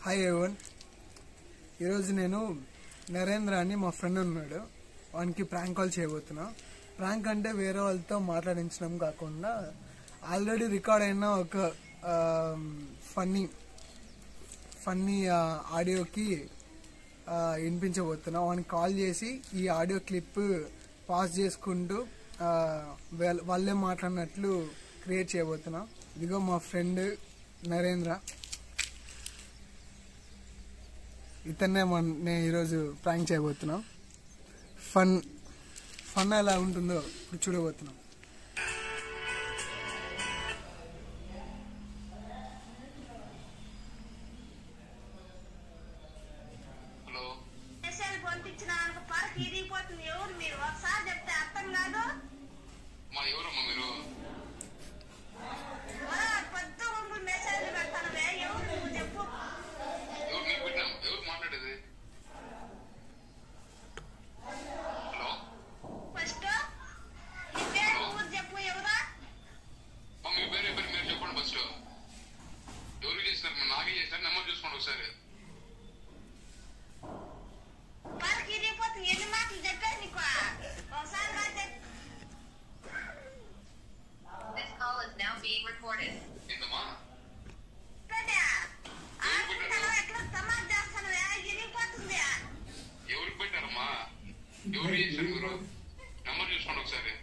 Hi ఎవన్ ఈరోజు నేను నరేంద్ర అని మా ఫ్రెండ్ ఉన్నాడు వానికి ప్రాంక్ కాల్ చేయబోతున్నా ప్రాంక్ అంటే వేరే వాళ్ళతో మాట్లాడించడం కాకుండా ఆల్రెడీ రికార్డ్ అయిన ఒక ఫన్నీ ఫన్నీ ఆడియోకి ఆ, వినిపించబోతున్నా వానికి కాల్ చేసి ఈ ఆడియో క్లిప్ పాస్ చేసుకుంటూ ఆ, వాళ్ళ- వాళ్ళే మాట్లాడినట్లు క్రియేట్ చేయబోతున్నా ఇదిగో మా ఫ్రెండ్ నరేంద్ర ఇతన్నే మన నేను ఈరోజు ప్రాంక్ చేయబోతున్నా ఫన్ ఫన్ ఎలా ఉంటుందో ఇప్పుడు చూడబోతున్నాం హలో మెసేజ్ పంపించిన వాళ్ళకి పరకు ఇరిగిపోతుంది ఎవరు మీరు ఒకసారి చెప్తే అర్థం కాదు మా ఎవరమ్మా మీరు ఒరే, పొద్దు గుంపులు మెసేజ్లు పెడతానువే ఎవరు నువ్వు చెప్పు ఎవరు నీకు పెట్టాం ఎవరు మాట్లాడేది హలో ఫస్ట్ నీ పేరు ఊరు చెప్పు ఎవరా మా మీ పేరు ఏ పేరు మీరు చెప్పండి ఫస్ట్ ఎవరు చేసినారు మా నాకే చేసినారు నెంబర్ చూసుకోండి ఒకసారి పరకు ఇరిగిపోతుంది ఎన్ని మాటలు చెప్పాను నీకు ఒకసారి కాదు చెప్పు. This call is now being recorded. ఏంటమ్మా చెప్పేదే. ఆడుకుంటాను ఎట్లా సమాజ్ చేస్తానువే ఇరిగిపోతుంది ఎవరికి పెట్టారమ్మా ఎవరు చేశారు మీరు నెంబర్ చూసుకోండి ఒకసారి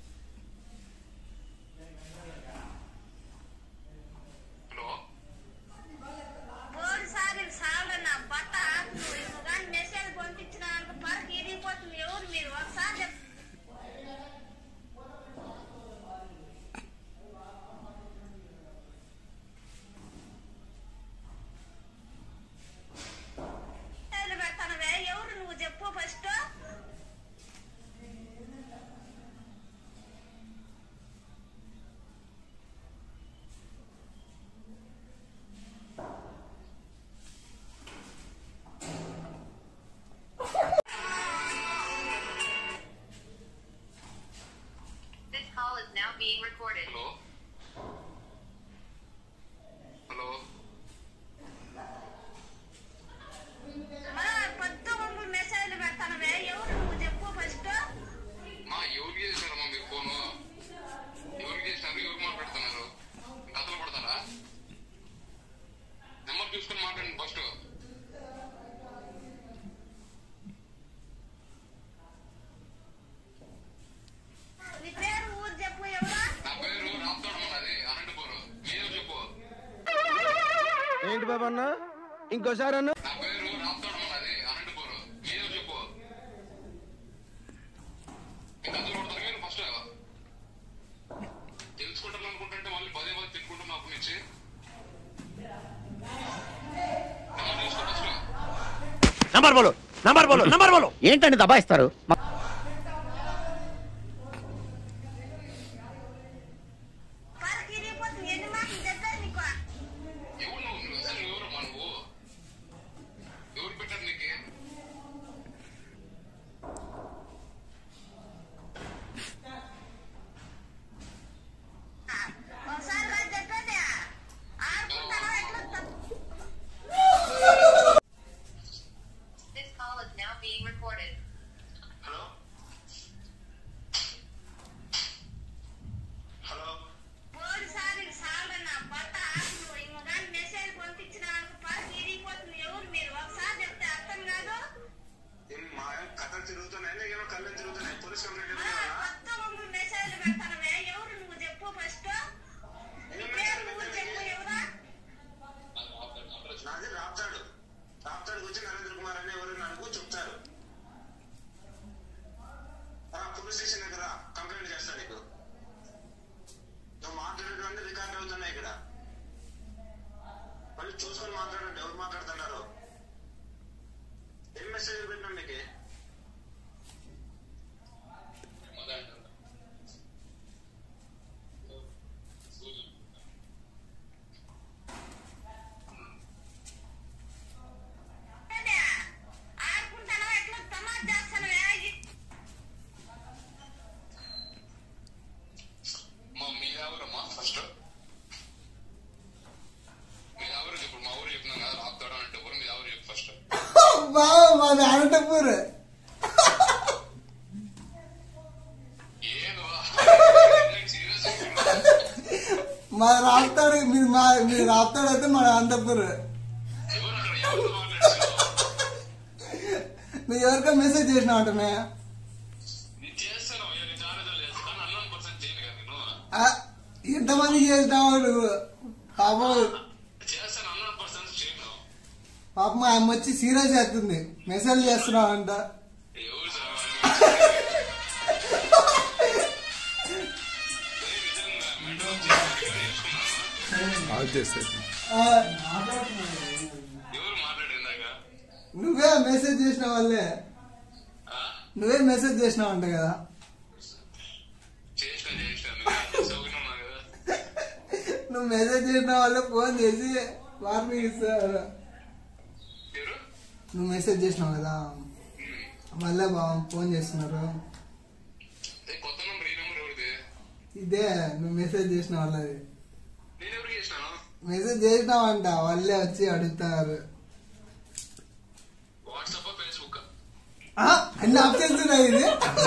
హలో మూడు సార్లు సార్లు నా బట్ట ఆకులు నువ్వు కానీ మెసేజ్ పంపించిన వాళ్ళకి పరకు ఇరిగిపోతుంది ఎవరు మీరు ఒకసారి చెప్పు మెసేజ్లు పెడతానువే ఎవరు నువ్వు చెప్పు first This call is now being recorded. Hello hello మన పొద్దు గుంపులు మెసేజ్లు పెడతానువే ఎవరు నువ్వు చెప్పు ఫస్ట్ మా ఎవరికి చేశారమ్మా మీరు ఫోను ఎవరికి చేసినారు ఎవరు మాట్లాడుతున్నారు కథలు పడతారా నెంబర్ చూసుకొని మాట్లాడండి ఫస్ట్ నీ పేరు ఊరు చెప్పు ఎవరా నా పేరు రాప్తాడు అది అనంతపురం మీరు చెప్పు ఏంటి బాబు అన్న ఇంకోసారి అన్న నా పేరు రాప్తాడు అది అనంతపురం మీరు చెప్పు ఇంకా అందులో కొడతారు మీరు ఫస్ట్ తెలుసుకుంటారు అనుకుంటుంటే మళ్ళీ పదే పదే తిట్టుకుంటాం అప్పటి నుంచి నెంబర్ చూసుకో ఫస్ట్ నంబర్ బోలో నంబర్ బోలో నంబర్ బోలో ఏంటండి దబాయిస్తారు పరకు ఇరిగిపోతుంది ఎన్ని మాటలు చెప్పాను నీకు ఎవరు నువ్వు నువ్వు అసలు ఎవరమ్మా నువ్వు ఎవరు పెట్టారు నీకు ఒకసారి కాదు చెప్పేది ఆడుకుంటాను ఎట్లా తప్పు This call is now being recorded. Hello బావ మాది అనంతపూర్ ఏదో సీరియస్ మా రాస్తాడు మీరు మా మీరు రాస్తాడు అయితే మా అనంతపూర్ ఎవరు అక్కడ ఎవరు మాట్లాడుతున్నావు నువ్వు ఎవరికో మెసేజ్ చేసినావు అంటున్నా నేను చేస్తాను నేను చాలా చాలా చేస్తాను అన్నోన్ పర్సన్ చేయను కదా నేను ఆ, ఎంతమంది చేసినావు నువ్వు పాపం చేస్తాను అన్నోన్ పర్సన్ చేయను పాపం మా అమ్మ వచ్చి సీరియస్ చేస్తుంది మెసేజ్ చేస్తున్నావు అంట ఎవరు సార్ నిజంగా మెట్రో చేసుకున్నాను ఆ, ఎవరు మాట్లాడిందాక నువ్వే మెసేజ్ చేసిన వాళ్ళే నువ్వే మెసేజ్ చేసినావు అంట కదా చేసిన చేసిన సౌకర్యం ఉన్నా కదా నువ్వు మెసేజ్ చేసిన వాళ్ళే ఫోన్ చేసి వార్నింగ్ ఇస్తారు ఎవరు నువ్వు మెసేజ్ చేసినావు కదా మళ్ళీ బావ ఫోన్ చేస్తున్నారు ఏ, కొత్త నెంబర్ ఈ నెంబర్ ఎవరిది ఇదే నువ్వు మెసేజ్ చేసిన వాళ్ళది నేను ఎవరికి చేసినాను మెసేజ్ చేసినావంట వాళ్ళే వచ్చి అడుగుతున్నారు వాట్సాప్ ఫేస్బుక్ ఆ, అన్ని ఆప్షన్స్ ఉన్నాయి ఇది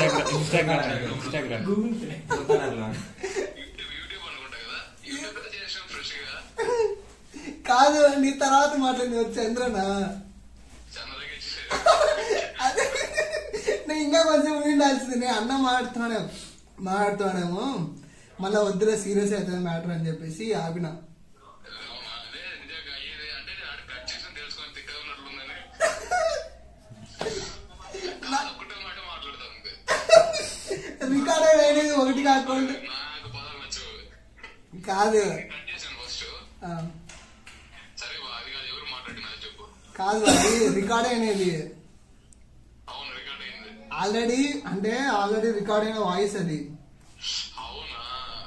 యూట్యూబ్ యూట్యూబ్ అనుకుంటా కదా యూట్యూబ్ లో చేసాం ఫ్రెష్ గా కాదు నీ తర్వాత మాట్లాడి వచ్చి చంద్రనా ఛానల్కి అదే నేను ఇంకా కొంచెం ఉండాల్సింది నేను అన్న మాట్లాడుతున్నానే మాట్లాడుతున్నానేమో మళ్ళీ వద్దులే సీరియస్ అవుతుంది మ్యాటర్ అని చెప్పేసి ఆపిన అవునా అదే నిజంగా అయ్యేది అంటే ఆడ కట్ చేసిన తెలుసుకొని తిక్కగా ఉన్నట్లుందని కాదు, ఒక్కటే మాట మాట్లాడతాను అంతే రికార్డ్ అయినది ఒకటి కాకుండా నాకు పదాలు నచ్చవు కాదు కట్ చేశాను ఫస్ట్ ఆ, సరే బా అది కాదు ఎవరు మాట్లాడినా చెప్పు కాదు అది రికార్డ్ అయినది అవును రికార్డ్ అయింది ఆల్రెడీ అంటే ఆల్రెడీ రికార్డ్ అయిన వాయిస్ అది అవునా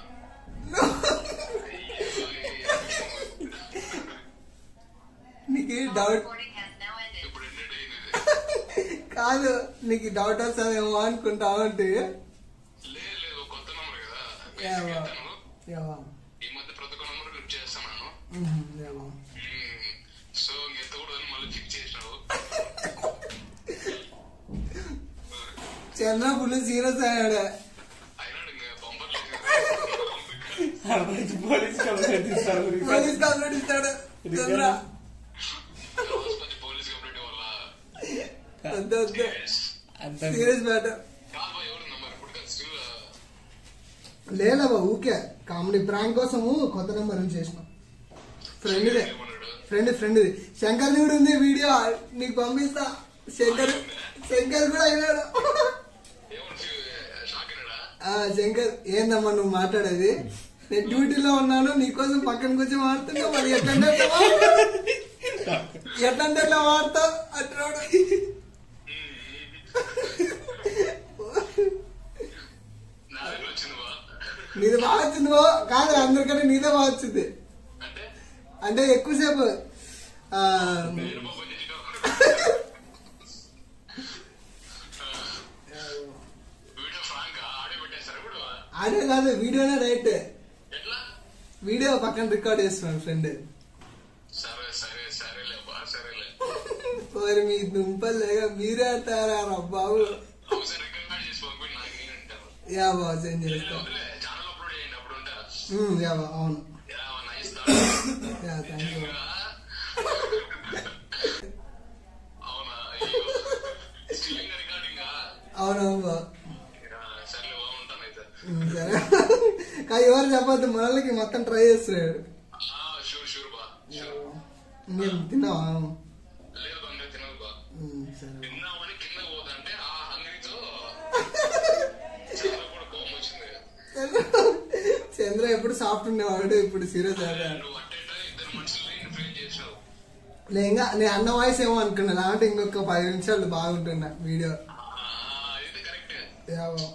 నీకు doubt Recording has now ended. ఇప్పుడు ఎండెడ్ అయింది కాదు నీకు డౌట్ వస్తుందేమో అనుకుంటా ఉంటే లేదు లేదు కొత్త నెంబర్ కదా ఏవో. ఎత్తాను. ఏవో. ఈ మధ్య ప్రతి ఒక్క నెంబర్ లిఫ్ట్ చేస్తున్నాను ఉహు, ఏవో. మ్మ్. సో ఎత్తకూడదని మళ్ళీ ఫిక్స్ చేసినావు చంద్ర ఫుల్ సీరియస్ అయ్యాడు అయినాడు ఇంకా పంపర్ పోలీస్ కంప్లైంట్ ఇస్తాడు చంద్ర కొంచెం పోలీస్ కంప్లైంట్ వల్ల వద్దు వద్దు సీరియస్ మ్యాటర్ కాదు ఎవరు నంబర్ ఇప్పుడు కదా స్టిల్ లేదబ్బా ఊకే కామెడీ ప్రాంక్ కోసము కొత్త నెంబర్ నుంచి చేసిన ఫ్రెండ్దే ఏమన్నాడు ఫ్రెండ్ ఫ్రెండ్ శంకర్ కూడా ఉంది వీడియో నీకు పంపిస్తా శంకర్ శంకర్ కూడా అయినాడు ఏమన్నా షాక్ అయినాడా ఆ, శంకర్ ఏందమ్మా నువ్వు మాట్లాడేది నేను డ్యూటీలో ఉన్నాను నీకోసం పక్కన కూర్చొని మాడుతున్నా మరి ఎట్లంటే అట్లా మాట్లాడు. ఎట్లంటే అట్లా వాడతావు అంటున్నాడు నా దగ్గర వచ్చింది బా నీది బాగా వచ్చింది బా. కాదు అందరికంటే నీదే బాగా వచ్చింది అంటే అంటే ఎక్కువసేపు ఆ, నేను బాబు చేసిన వీడియో ఫ్రాంక్ ఆడియో పెట్టేస్తారు ఇప్పుడు ఆడే కాదు వీడియోనే రైట్ ఎట్లా వీడియో పక్కన రికార్డ్ చేస్తున్నాడు ఫ్రెండ్ సరే సరే సరేలే బా సరేలే మరి మీ దుంపలు లేక మీరే ఆడతారా బాబు ఒకసారి రికార్డ్ చేసి పంపి నాకు నేను ఉంటాను యా బాబు సెండ్ చేస్తా వదిలే ఛానల్ అప్లోడ్ చేయండి అప్పుడు ఉంటా ఉమ్, యా బాబు అవును yeah nice yeah thank you అవునా అయ్యో స్టిల్లింగ్ రికార్డింగ్ అవునవును బాబు సర్లే బాగుంటాను అయితే ఉమ్, సరే కానీ ఎవరు చెప్పొద్దు మనల్కి మొత్తం ట్రై చేస్తున్నాడు షూర్ షూర్ బా షూర్ నేను తిన్నావా లేదు బా ఇంకా తినదు బా ఉమ్, సరే తిన్నామని కింద పోతుంటే ఆ హంగరీతో చాలా కూడా కోపం వచ్చింది చంద్ర ఎప్పుడు సాఫ్ట్ ఉండేవాడు ఇప్పుడు సీరియస్ అయ్యాడు నువ్వు అట్టే ఇద్దరు మనుషుల్ని ఫ్రేమ్ చేసినావు నేను ఇంకా నేను అన్న వాయిస్ ఏమో అనుకున్నా లేకపోతే ఇంకొక పది నిమిషాలు బాగుంటున్నా వీడియో ఆ, ఇది కరెక్ట్ యా బాబు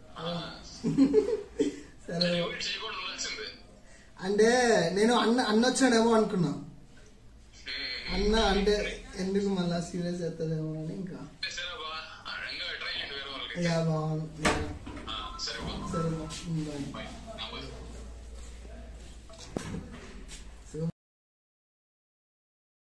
సరే బాబు. ఎవరు చేయకుండా ఉండాల్సిందే అంటే నేను అన్న అన్న వచ్చాడేమో అనుకున్నా అన్న అంటే ఎందుకు మళ్ళా సీరియస్ అవుతుందేమో అని ఇంకా సరే బా ఇంకా ట్రై చేయండి వేరే వాళ్ళకి యా బాగుంది ఆ, సరే బా సరే బాబు. ఉమ్, బాయ్ బాయ్ నా బాయ్